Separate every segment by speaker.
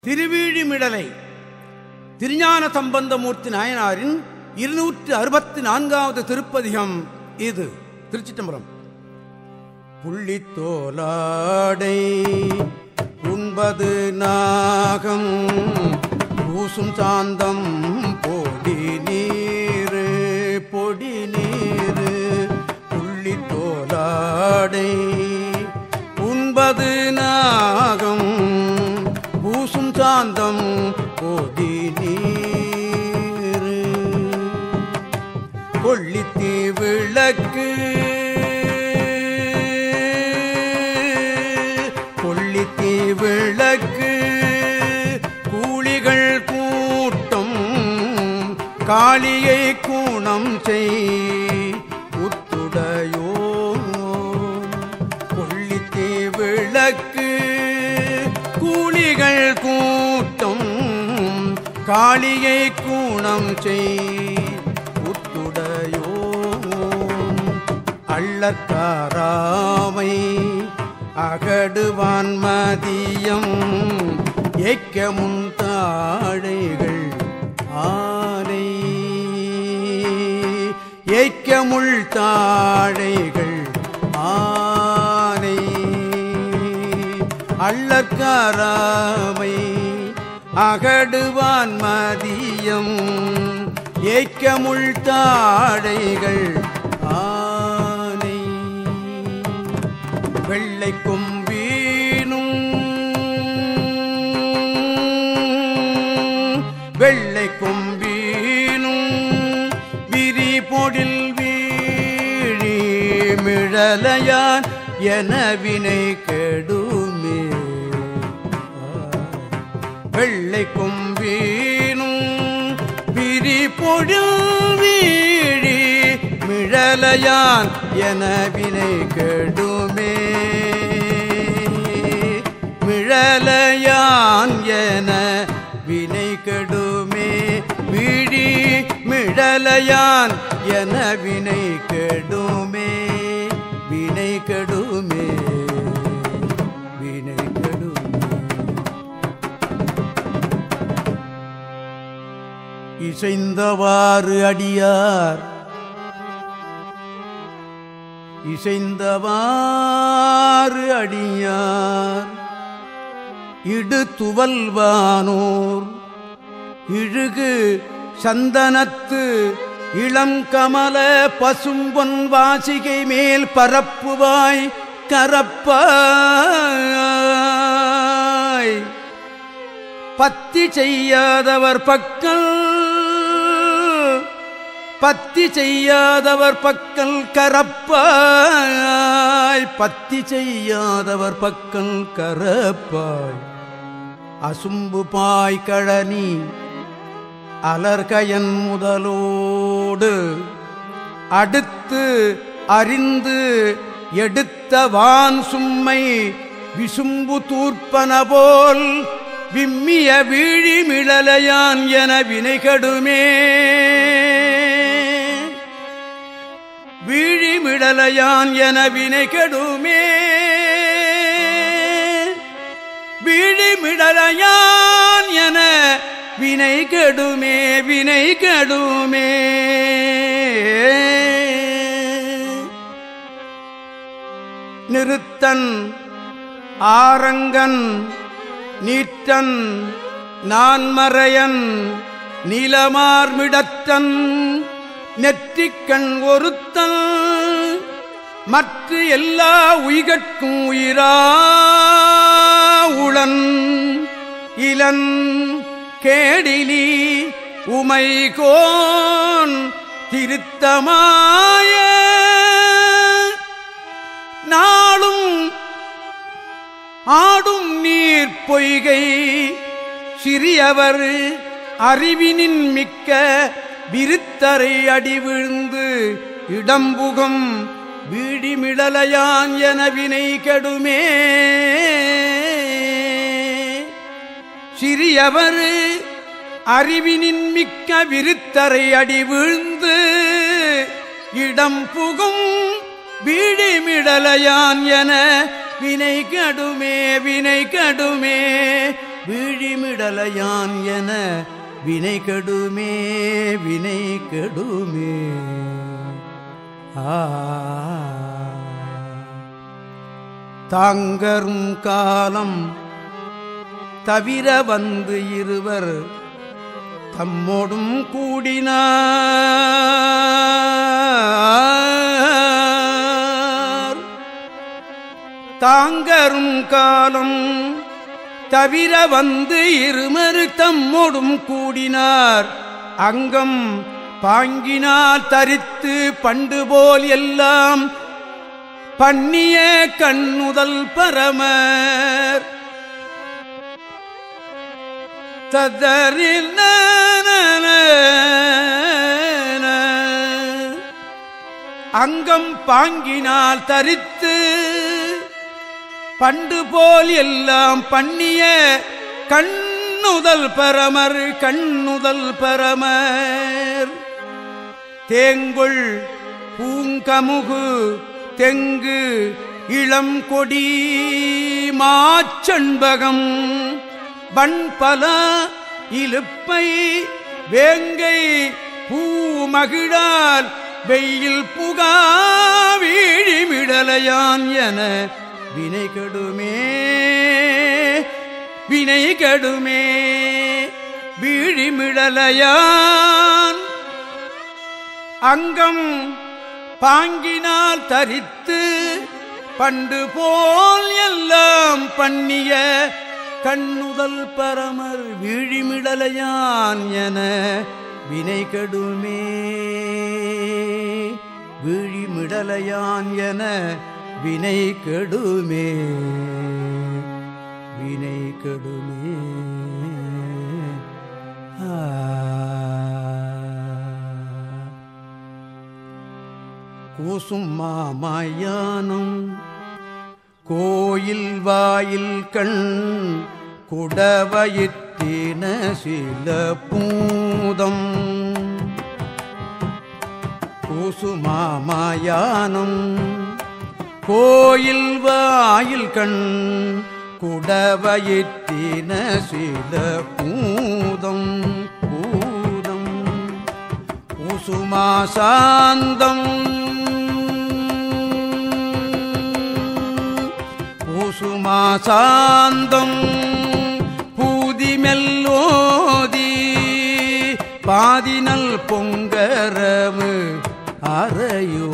Speaker 1: திருவீழிமிடலை திருஞான சம்பந்தமூர்த்தி நாயனாரின் இருநூற்று அறுபத்தி நான்காவது திருப்பதிகம் இது திருச்சிட்டம்பரம் புள்ளித்தோலாடை உண்பது நாகம் பூசும் சாந்தம் பொடி நீரு பொடி நீரு புள்ளித்தோலாடை உண்பது நாகம் பூசும் சாந்தம் பொடி நீரு கொள்ளித்தீ விளக்கு கொள்ளித்தீ விளக்கு கூலிகள் கூட்டம் காளியை கூணம் செய் உத்துடையோ கொள்ளித்தீ விளக்கு கூலிகள் கூட்டம் காளியை கூணம் செய் உத்துடையோ அள்ளக்காராமை அகடுவான் மதியம் ஏக்கமுன் தாழைகள் ஆனை ஏக்கமுள் தாழைகள் ஆனை அள்ளக்காராமை அகடுவான் மதியம் ஏக்கமுள் தாழைகள் ஆனை வெள்ளை கொம்பீனும் வெள்ளை கொம்பீனும் விரி பொடில் வீழி மிழலையான் என வினை கெடுமே வெள்ளை கொம்பீனும் விரி பொடில் வீழி மிழலையான் என வினை கெடுமே மிழலையான் என வினை கெடுமே விழி மிழலையான் என வினை கெடுமே வினை கெடுமே வினை கெடுமே இசைந்தவாறு அடியார் இசைந்தவாறு அடியார் இடு துவல்வானோர் இழுகு சந்தனத்து இளம் கமல பசும்பொன் வாசிகை மேல் பரப்புவாய் கரப்பாய் பத்தி செய்யாதவர் பக்கல் பத்தி செய்யாதவர் பக்கல் கரப்பாய் பத்தி செய்யாதவர் பக்கல் கரப்பாய் அசும்பு பாய் கழனி அலர்கயன் முதலோடு அடுத்து அறிந்து எடுத்த வான் சும்மை விசும்பு தூர்ப்பன போல் விம்மிய வீழி மிழலையான் என வினைகடுமே வீழி மிழலையான் என வினைகடுமே வீழி மிடலையான் என வினை கெடுமே வினை கெடுமே நிறுத்தன் ஆரங்கன் நீற்றன் நான்மறையன் நீலமார்மிடத்தன் நெற்றிக்கண் ஒருத்தன் மற்ற எல்லா உயிர்கட்கும் உயிரா உளன் இளன் கேடிலி உமைகோன் திருத்தமாய நாளும் ஆடும் நீர் பொய்கை சிறியவர் அறிவினின் மிக்க விருத்தரை அடி விழுந்து இடம்புகம் வீடிமிடலையான் என வினை கெடுமே சிறியவர் அறிவினின் மிக்க விருத்தரை அடி வீழ்ந்து இடம் புகும் வீடிமிடலையான் என வினை கடுமே வினை கடுமே வீழிமிடலையான் என வினை கெடுமே வினை கெடுமே ஆ தாங்கரும் காலம் தவிர வந்து இருவர் தம்மோடும் கூடினார் தாங்கரும் காலம் தவிர வந்து இருமரு தம்மோடும் கூடினார் அங்கம் பாங்கினால் தரித்து பண்டு போல் எல்லாம் பண்ணிய கண்ணுதல் பரமர் ததறில் அங்கம் பாங்கினால் தரித்து பண்டு போல் எல்லாம் பண்ணிய கண்ணுதல் பரமர் கண்ணுதல் பரமர் தேங்குள் பூங்கமுகு தெங்கு இளம் கொடி மாச்சண்பகம் வன்பல இலுப்பை வேங்கை பூமகிழால் வெயில் புகா வீழிமிடலையான் என வினை கெடுமே வினை கெடுமே வீழிமிடலையான் அங்கம் பாங்கினால் தரித்து பண்டு போல் எல்லாம் பண்ணிய கண்ணுதல் பரமர் வீழிமிடலையான் என வினை கெடுமே வீழிமிடலையான் என வினை கெடுமே வினை கெடுமே ஆ கூசும் மாமாயானம் கோயில் வாயில் கண் குடவயிற்றின சில பூதம் கூசுமாமாயானம் கோயில் வாயில் கண் குடவயிற்றின சில பூதம் பூதம் குசுமாசாந்தம் குசுமாசாந்தம் பூதி மெல்லோதி பாதினல் பொங்கரவு அறையோ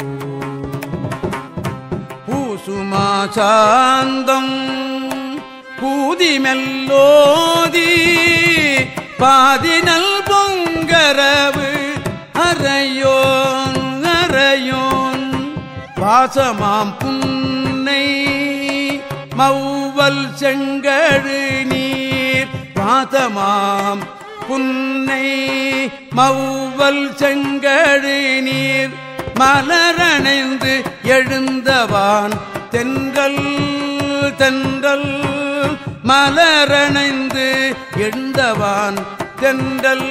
Speaker 1: பூசுமாசாந்தம் பூதி மெல்லோதி பாதினல் பொங்கரவு அறையோன் அறையோன் பாசமாம் புன்னை மௌவல் செங்கழு நீர் பாசமாம் புன்னை மௌவல் செங்கழு நீர் மலரணைந்து எழுந்தவான் தென்றல் தென்றல் மலரணைந்து எழுந்தவான் தென்றல்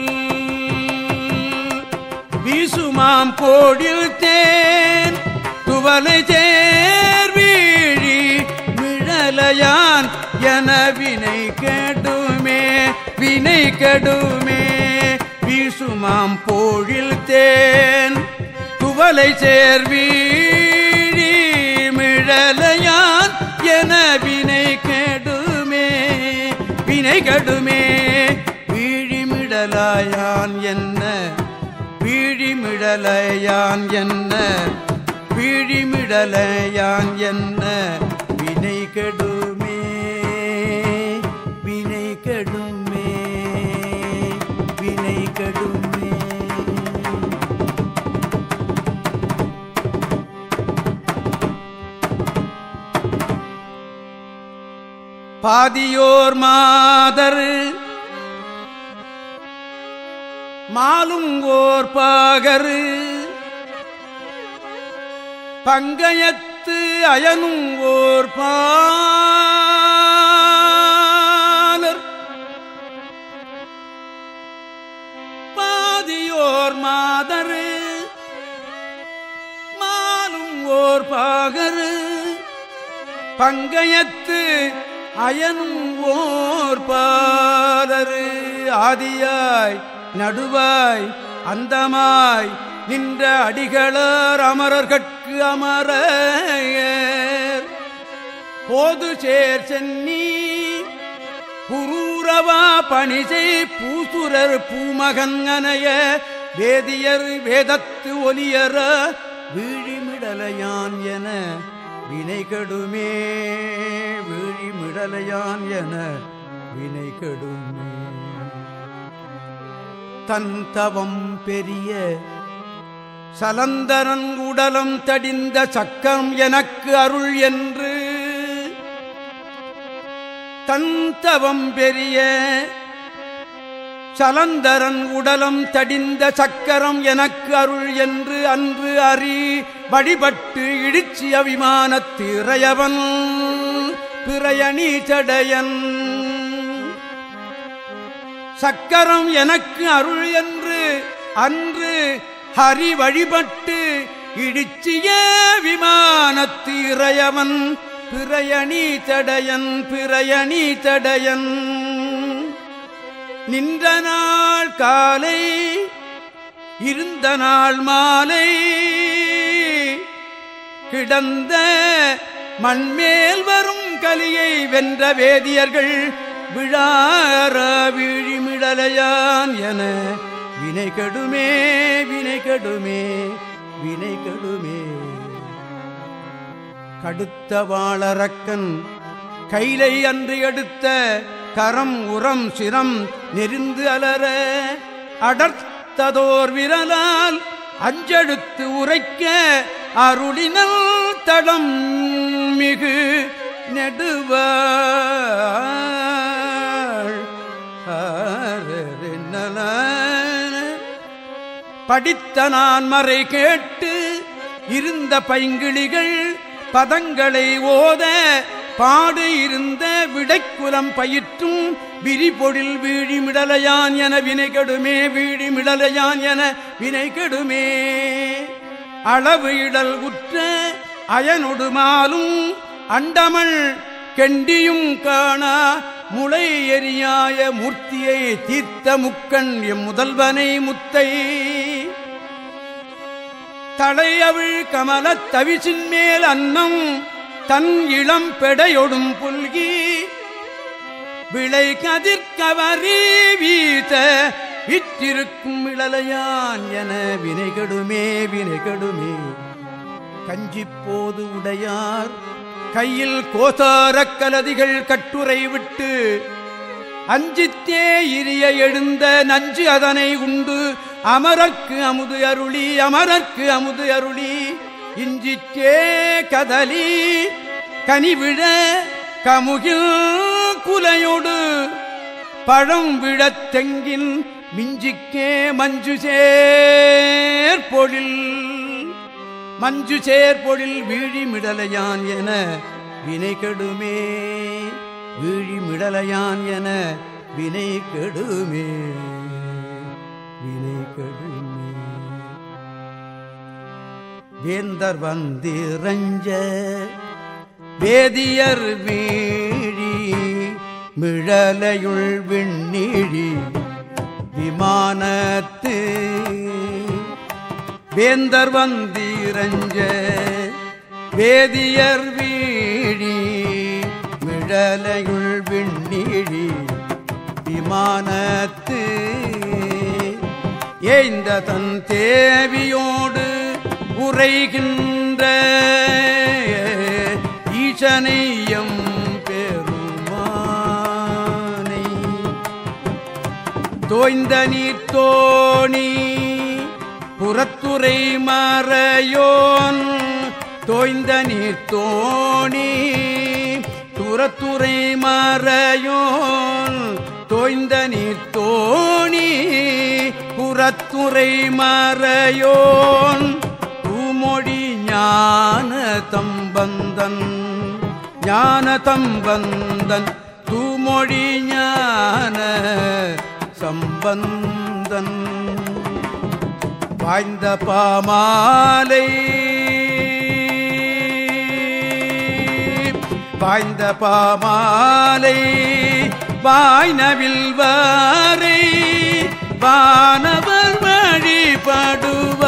Speaker 1: வீசுமாம் கோடில் தேன் துவலை தேர் வீழி மிழலையான் என வினை கெடுமே வினை கெடுமே வீசுமாம் போழில் தேன் துவலை சேர்வீழி மிழலையான் என வினை கெடுமே வினை கெடுமே வீழிமிடலாயான் என்ன வீழிமிடலையான் என்ன வீழிமிடலையான் என்ன வினை கெடுமே வினை கெடுமே வினை கெடுமே பாதியோர் மாதர் மாலுங்கோர் பாகரு பங்கயத்து அயனும் ஓர் பாலர் பாதியோர் மாதரு மாலும் ஓர் பாகரு பங்கயத்து அயனும் ஓர் பாலரு ஆதியாய் நடுவாய் அந்தமாய் நின்ற அடிகளர் அமரர்கட்கு அமரர் போது சேர் சென்னி புரூரவா பணிசை பூசுரர் பூமகன் அனைய வேதியர் வேதத்து ஒலியர வீழிமிடலையான் என வினை கெடுமே வீழிமிடலையான் என வினை கெடுமே தன் தவம் பெரிய சலந்தரன் உடலம் தடிந்த சக்கம் எனக்கு அருள் என்று தன் தவம் பெரிய சலந்தரன் உடலம் தடிந்த சக்கரம் எனக்கு அருள் என்று அன்று அறி வழிபட்டு இடிச்சி அவிமானத்து இறையவன் பிரயணி சடையன் சக்கரம் எனக்கு அருள் என்று அன்று ஹரி வழிபட்டு இடிச்சிய விமானத்து இறையவன் பிரயணி தடையன் பிரயணி தடையன் நின்ற நாள் காலை இருந்த நாள் மாலை கிடந்த மண்மேல் வரும் கலியை வென்ற வேதியர்கள் விழார விழிமிடலையான் என வினை கெடுமே வினை கெடுமே வினை கெடுமே கடுத்த வாழறக்கன் கைலை அன்று எடுத்த கரம் உரம் சிரம் நெறிந்து அலற அடர்த்ததோர் விரலால் அஞ்செடுத்து உரைக்க அருளினல் தடம் மிகு நெடுவாள் ஆரரின்னல. படித்த நான் மறை கேட்டு இருந்த பைங்கிளிகள் பதங்களை ஓத பாடு இருந்த விடைக்குலம் பயிற்றும் விரிபொழில் வீழிமிடலையான் என வினை கெடுமே வீழிமிடலையான் என வினை கெடுமே அளவு இடல் உற்ற அயனொடுமாலும் அண்டமள் கெண்டியும் காணா முளை எரியாய மூர்த்தியை தீர்த்த முக்கண் எம் முதல்வனை முத்தை தலையவிழ் கமலத் தவிசின் மேல் அன்னம் தன் இளம் பெடையொடும் புல்கி விளை கதிர்கவரி வீச விற்றிருக்கும் இளலையான் என வினைகெடுமே வினைகெடுமே கஞ்சிப்போது உடையார் கையில் கோசாரக் கலதிகள் கட்டுரை விட்டு அஞ்சித்தே இரிய எழுந்த நஞ்சு அதனை உண்டு அமரர்க்கு அமுது அருளி அமரர்க்கு அமுது அருளி இஞ்சிக்கே கதலி கனிவிழ கமுகில் குலையோடு பழம் விழத் தெங்கின் மிஞ்சிக்கே மஞ்சு சேர்பொழில் மஞ்சு சேர்பொழில் வீழிமிடலையான் என வினை கெடுமே வீழிமிடலையான் என வினை கெடுமே வினை கெடுமே வேந்தர் வந்திரஞ்ச வேதியர் வீழி மிழலையுள் விண்ணிழி விமானத்து வேந்தர் வந்திரஞ்ச வேதியர் வீழி மிழலையுள் விண்ணிழி விமானத்து ஏய்ந்த தன் தேவியோடு உரைகின்ற ஈசனையம் பெருமானை தோய்ந்த நீர் தோணி புறத்துறை மறையோன் தோய்ந்த நீர் தோணி துறத்துறை மறையோன் தோய்ந்த நீர் தோணி புறத்துறை மறையோன் தூமொழி ஞான தம்பந்தன் ஞான தம்பந்தன் தூமொழி ஞான சம்பந்தன் வாய்ந்த பாமாலை பாய்ந்த பாமாலை வாய்னவில் வாரை வானவர் வழிபடுவார்